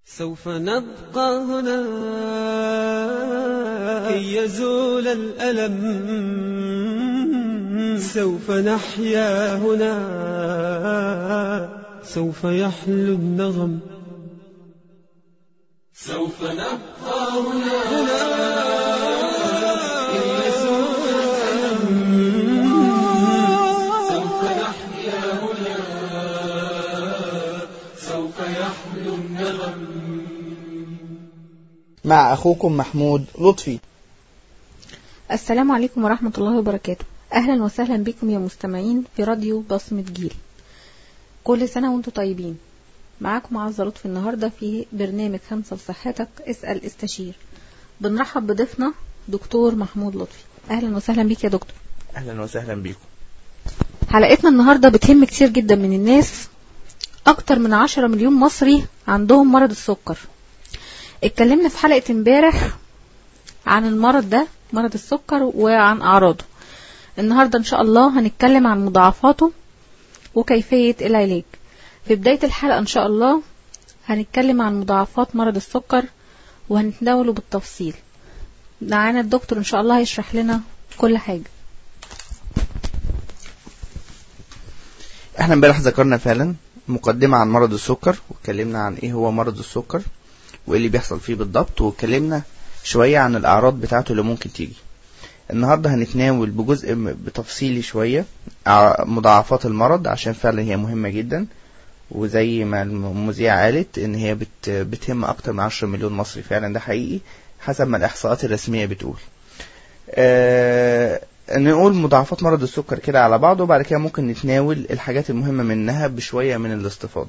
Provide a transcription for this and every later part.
سوف نبقى هنا كي يزول الألم سوف نحيا هنا سوف يحلو النغم سوف نبقى هنا كي يزول الألم سوف نحيا هنا سوف يحلو النغم مع أخوكم محمود لطفي السلام عليكم ورحمة الله وبركاته أهلا وسهلا بكم يا مستمعين في راديو بصمة جيل كل سنة وانتم طيبين معاكم عزة لطفي النهاردة في برنامج خمسة لصحتك اسأل استشير بنرحب بضيفنا دكتور محمود لطفي أهلا وسهلا بك يا دكتور أهلا وسهلا بكم حلقتنا النهاردة بتهم كتير جدا من الناس أكتر من عشرة مليون مصري عندهم مرض السكر اتكلمنا في حلقة امبارح عن المرض ده مرض السكر وعن أعراضه النهاردة إن شاء الله هنتكلم عن مضاعفاته وكيفية العلاج في بداية الحلقة إن شاء الله هنتكلم عن مضاعفات مرض السكر وهنتناوله بالتفصيل معانا الدكتور إن شاء الله هيشرح لنا كل حاجة احنا امبارح ذكرنا فعلا مقدمة عن مرض السكر واتكلمنا عن ايه هو مرض السكر وايه اللي بيحصل فيه بالضبط واتكلمنا شوية عن الأعراض بتاعته اللي ممكن تيجي النهاردة هنتناول بجزء م- بتفصيلي شوية ع- مضاعفات المرض عشان فعلا هي مهمة جدا وزي ما المذيعة قالت ان هي بت بتهم اكتر من 10 مليون مصري فعلا ده حقيقي حسب ما الاحصاءات الرسمية بتقول آه نقول مضاعفات مرض السكر كده على بعض وبعد كده ممكن نتناول الحاجات المهمة منها بشوية من الاستفاضة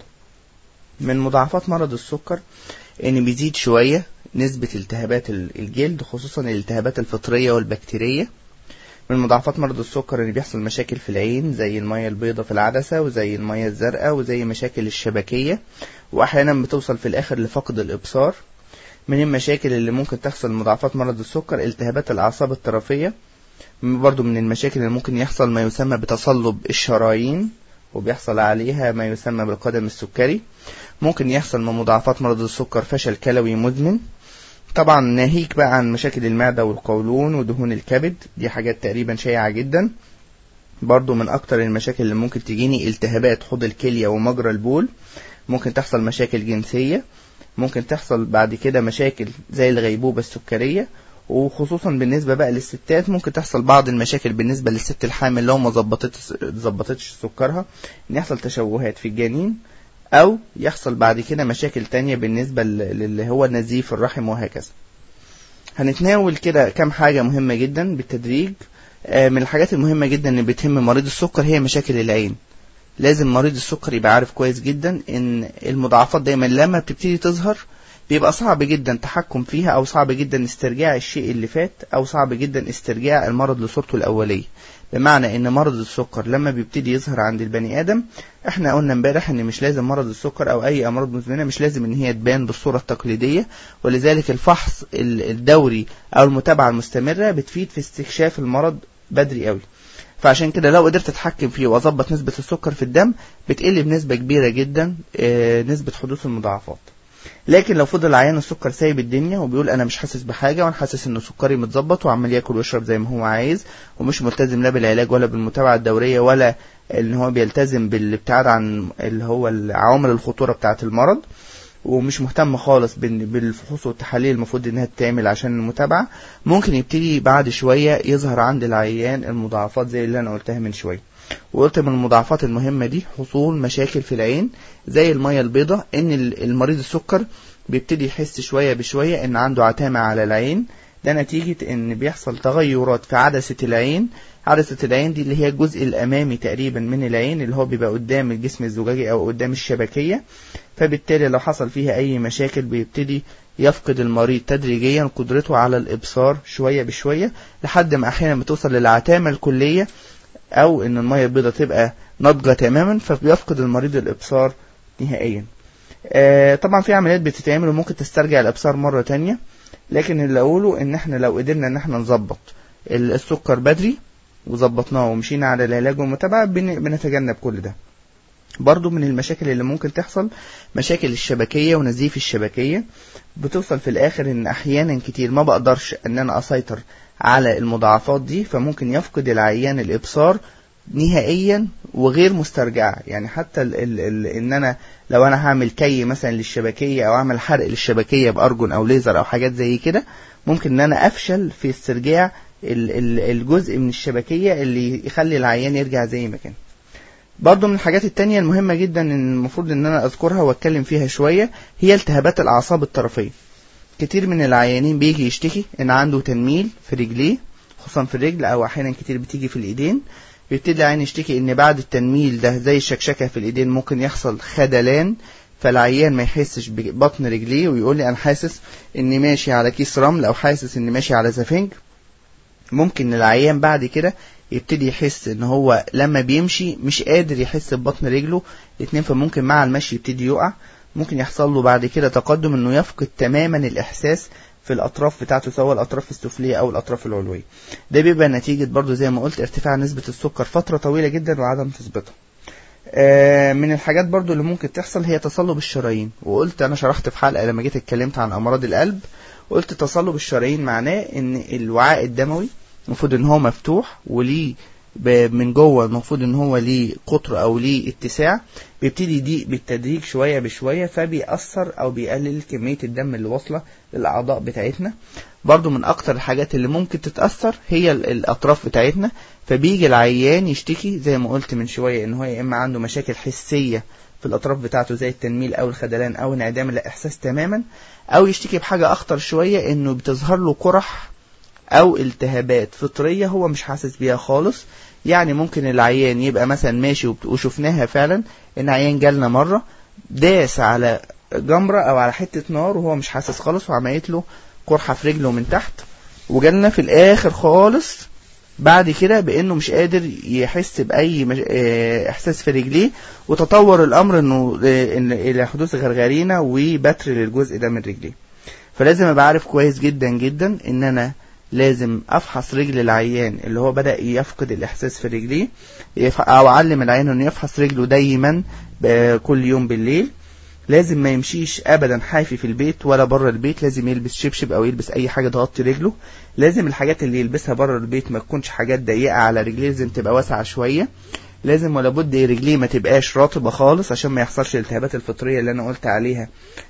من مضاعفات مرض السكر ان بيزيد شوية نسبة التهابات ال- الجلد خصوصا الالتهابات الفطرية والبكتيرية من مضاعفات مرض السكر ان بيحصل مشاكل في العين زي المية البيضاء في العدسة وزي المية الزرقاء وزي مشاكل الشبكية واحيانا بتوصل في الاخر لفقد الابصار من المشاكل اللي ممكن تحصل مضاعفات مرض السكر التهابات الاعصاب الطرفية برضو من المشاكل اللي ممكن يحصل ما يسمى بتصلب الشرايين وبيحصل عليها ما يسمى بالقدم السكري ممكن يحصل من مضاعفات مرض السكر فشل كلوي مزمن طبعا ناهيك بقى عن مشاكل المعدة والقولون ودهون الكبد دي حاجات تقريبا شائعة جدا برضو من اكتر المشاكل اللي ممكن تجيني التهابات حوض الكلية ومجرى البول ممكن تحصل مشاكل جنسية ممكن تحصل بعد كده مشاكل زي الغيبوبة السكرية وخصوصا بالنسبة بقى للستات ممكن تحصل بعض المشاكل بالنسبة للست الحامل لو ما ظبطتش ظبطتش سكرها ان يحصل تشوهات في الجنين او يحصل بعد كده مشاكل تانية بالنسبة لل- للي هو نزيف الرحم وهكذا هنتناول كده كام حاجة مهمة جدا بالتدريج آه، من الحاجات المهمة جدا اللي بتهم مريض السكر هي مشاكل العين لازم مريض السكر يبقى عارف كويس جدا ان المضاعفات دايما لما بتبتدي تظهر بيبقى صعب جدا تحكم فيها او صعب جدا استرجاع الشيء اللي فات او صعب جدا استرجاع المرض لصورته الاوليه بمعنى ان مرض السكر لما بيبتدي يظهر عند البني ادم احنا قلنا امبارح ان مش لازم مرض السكر او اي امراض مزمنه مش لازم ان هي تبان بالصوره التقليديه ولذلك الفحص ال- الدوري او المتابعه المستمره بتفيد في استكشاف المرض بدري قوي فعشان كده لو قدرت اتحكم فيه واظبط نسبه السكر في الدم بتقل بنسبه كبيره جدا آه، نسبه حدوث المضاعفات لكن لو فضل عيان السكر سايب الدنيا وبيقول انا مش حاسس بحاجه وانا حاسس ان سكري متظبط وعمال ياكل ويشرب زي ما هو عايز ومش ملتزم لا بالعلاج ولا بالمتابعه الدوريه ولا ان هو بيلتزم بالابتعاد عن اللي هو عوامل الخطوره بتاعه المرض ومش مهتم خالص بال- بالفحوص والتحاليل المفروض انها تتعمل عشان المتابعه ممكن يبتدي بعد شويه يظهر عند العيان المضاعفات زي اللي انا قلتها من شويه وقلت من المضاعفات المهمة دي حصول مشاكل في العين زي المية البيضاء ان ال- المريض السكر بيبتدي يحس شوية بشوية ان عنده عتامة على العين ده نتيجة ان بيحصل تغيرات في عدسة العين عدسة العين دي اللي هي الجزء الامامي تقريبا من العين اللي هو بيبقى قدام الجسم الزجاجي او قدام الشبكية فبالتالي لو حصل فيها اي مشاكل بيبتدي يفقد المريض تدريجيا قدرته على الابصار شوية بشوية لحد ما احيانا بتوصل للعتامة الكلية او ان المية البيضاء تبقى ناضجة تماما فبيفقد المريض الابصار نهائيا آه طبعا في عمليات بتتعمل وممكن تسترجع الابصار مرة تانية لكن اللي اقوله ان احنا لو قدرنا ان احنا نظبط ال- السكر بدري وظبطناه ومشينا على العلاج والمتابعة بن- بنتجنب كل ده برضو من المشاكل اللي ممكن تحصل مشاكل الشبكية ونزيف الشبكية بتوصل في الآخر إن أحيانا كتير ما بقدرش إن أنا أسيطر على المضاعفات دي فممكن يفقد العيان الإبصار نهائيا وغير مسترجعة يعني حتى ال ال ال إن أنا لو أنا هعمل كي مثلا للشبكية أو أعمل حرق للشبكية بأرجون أو ليزر أو حاجات زي كده ممكن إن أنا أفشل في استرجاع ال- ال- الجزء من الشبكية اللي يخلي العيان يرجع زي ما كان برضو من الحاجات التانية المهمة جدا إن المفروض ان انا اذكرها واتكلم فيها شوية هي التهابات الاعصاب الطرفية كتير من العيانين بيجي يشتكي ان عنده تنميل في رجليه خصوصا في الرجل او احيانا كتير بتيجي في الايدين بيبتدي العيان يشتكي ان بعد التنميل ده زي الشكشكة في الايدين ممكن يحصل خدلان فالعيان ما يحسش ببطن رجليه ويقول لي انا حاسس اني ماشي على كيس رمل او حاسس اني ماشي على زفنج ممكن العيان بعد كده يبتدي يحس ان هو لما بيمشي مش قادر يحس ببطن رجله الاتنين فممكن مع المشي يبتدي يقع ممكن يحصل له بعد كده تقدم انه يفقد تماما الاحساس في الاطراف بتاعته سواء الاطراف السفليه او الاطراف العلويه ده بيبقى نتيجه برضو زي ما قلت ارتفاع نسبه السكر فتره طويله جدا وعدم تظبيطها آه، من الحاجات برضو اللي ممكن تحصل هي تصلب الشرايين وقلت انا شرحت في حلقه لما جيت اتكلمت عن امراض القلب قلت تصلب الشرايين معناه ان الوعاء الدموي المفروض ان هو مفتوح وليه ب- من جوه المفروض ان هو ليه قطر او ليه اتساع بيبتدي يضيق بالتدريج شويه بشويه فبيأثر او بيقلل كميه الدم اللي واصله للاعضاء بتاعتنا برضو من اكتر الحاجات اللي ممكن تتأثر هي ال- الاطراف بتاعتنا فبيجي العيان يشتكي زي ما قلت من شويه ان هو يا اما عنده مشاكل حسيه في الاطراف بتاعته زي التنميل او الخدلان او انعدام الاحساس تماما او يشتكي بحاجه اخطر شويه انه بتظهر له قرح او التهابات فطريه هو مش حاسس بيها خالص يعني ممكن العيان يبقى مثلا ماشي وبت- وشفناها فعلا ان عيان جالنا مره داس على جمره او على حته نار وهو مش حاسس خالص وعملت له قرحه في رجله من تحت وجالنا في الاخر خالص بعد كده بانه مش قادر يحس باي مش... آه، احساس في رجليه وتطور الامر انه آه، ان الى حدوث غرغرينه وبتر للجزء ده من رجليه فلازم ابقى عارف كويس جدا جدا ان انا لازم افحص رجل العيان اللي هو بدأ يفقد الاحساس في رجليه يف- او اعلم العيان انه يفحص رجله دايما ب- كل يوم بالليل لازم ما يمشيش ابدا حافي في البيت ولا بره البيت لازم يلبس شبشب او يلبس اي حاجه تغطي رجله لازم الحاجات اللي يلبسها بره البيت ما تكونش حاجات ضيقه على رجليه لازم تبقى واسعه شويه لازم ولا بد رجليه ما تبقاش رطبه خالص عشان ما يحصلش الالتهابات الفطريه اللي انا قلت عليها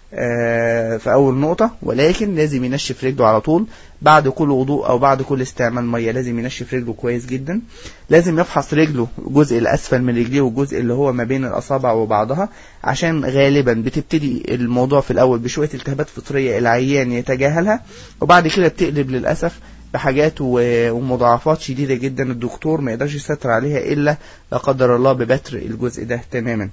آه، في اول نقطه ولكن لازم ينشف رجله على طول بعد كل وضوء او بعد كل استعمال ميه لازم ينشف رجله كويس جدا لازم يفحص رجله الجزء الاسفل من رجليه والجزء اللي هو ما بين الاصابع وبعضها عشان غالبا بتبتدي الموضوع في الاول بشويه التهابات فطريه العيان يتجاهلها وبعد كده بتقلب للاسف بحاجات و- ومضاعفات شديده جدا الدكتور ما يقدرش يسيطر عليها الا لا قدر الله ببتر الجزء ده تماما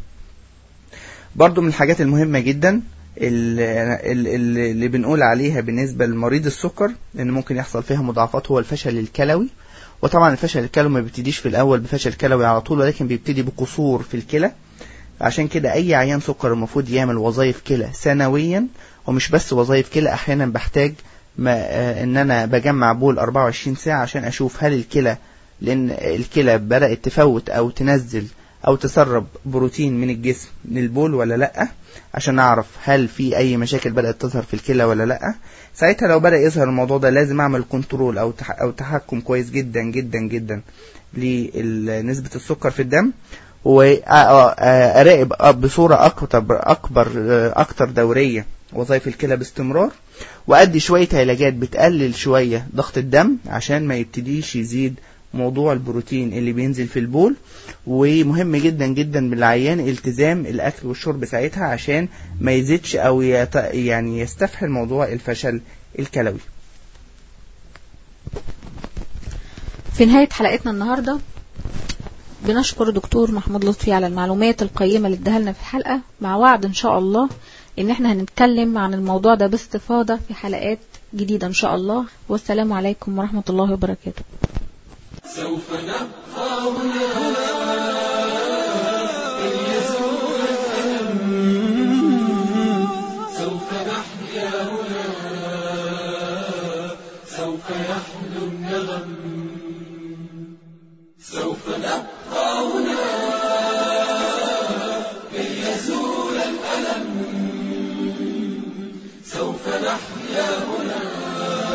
برضو من الحاجات المهمه جدا ال- ال- ال- اللي بنقول عليها بالنسبة لمريض السكر ان ممكن يحصل فيها مضاعفات هو الفشل الكلوي وطبعا الفشل الكلوي ما بيبتديش في الاول بفشل كلوي على طول ولكن بيبتدي بقصور في الكلى عشان كده اي عيان سكر المفروض يعمل وظائف كلى سنويا ومش بس وظائف كلى احيانا بحتاج ما آه، ان انا بجمع بول 24 ساعة عشان اشوف هل الكلى لان الكلى بدأت تفوت او تنزل او تسرب بروتين من الجسم للبول ولا لا عشان اعرف هل في اي مشاكل بدأت تظهر في الكلى ولا لا ساعتها لو بدأ يظهر الموضوع ده لازم اعمل كنترول او تح او تحكم كويس جدا جدا جدا لنسبة السكر في الدم وأراقب بصورة أكتر أكبر أكتر دورية وظائف الكلى باستمرار وأدي شوية علاجات بتقلل شوية ضغط الدم عشان ما يبتديش يزيد موضوع البروتين اللي بينزل في البول ومهم جدا جدا بالعيان التزام الاكل والشرب ساعتها عشان ما يزيدش او يت... يعني يستفحل موضوع الفشل الكلوي في نهاية حلقتنا النهاردة بنشكر دكتور محمود لطفي على المعلومات القيمة اللي اداها لنا في الحلقة مع وعد ان شاء الله ان احنا هنتكلم عن الموضوع ده باستفاضة في حلقات جديدة ان شاء الله والسلام عليكم ورحمة الله وبركاته سوف نبقى هنا إن يزول الألم سوف نحيا هنا سوف يحلو النغم سوف نبقى هنا نحيا هنا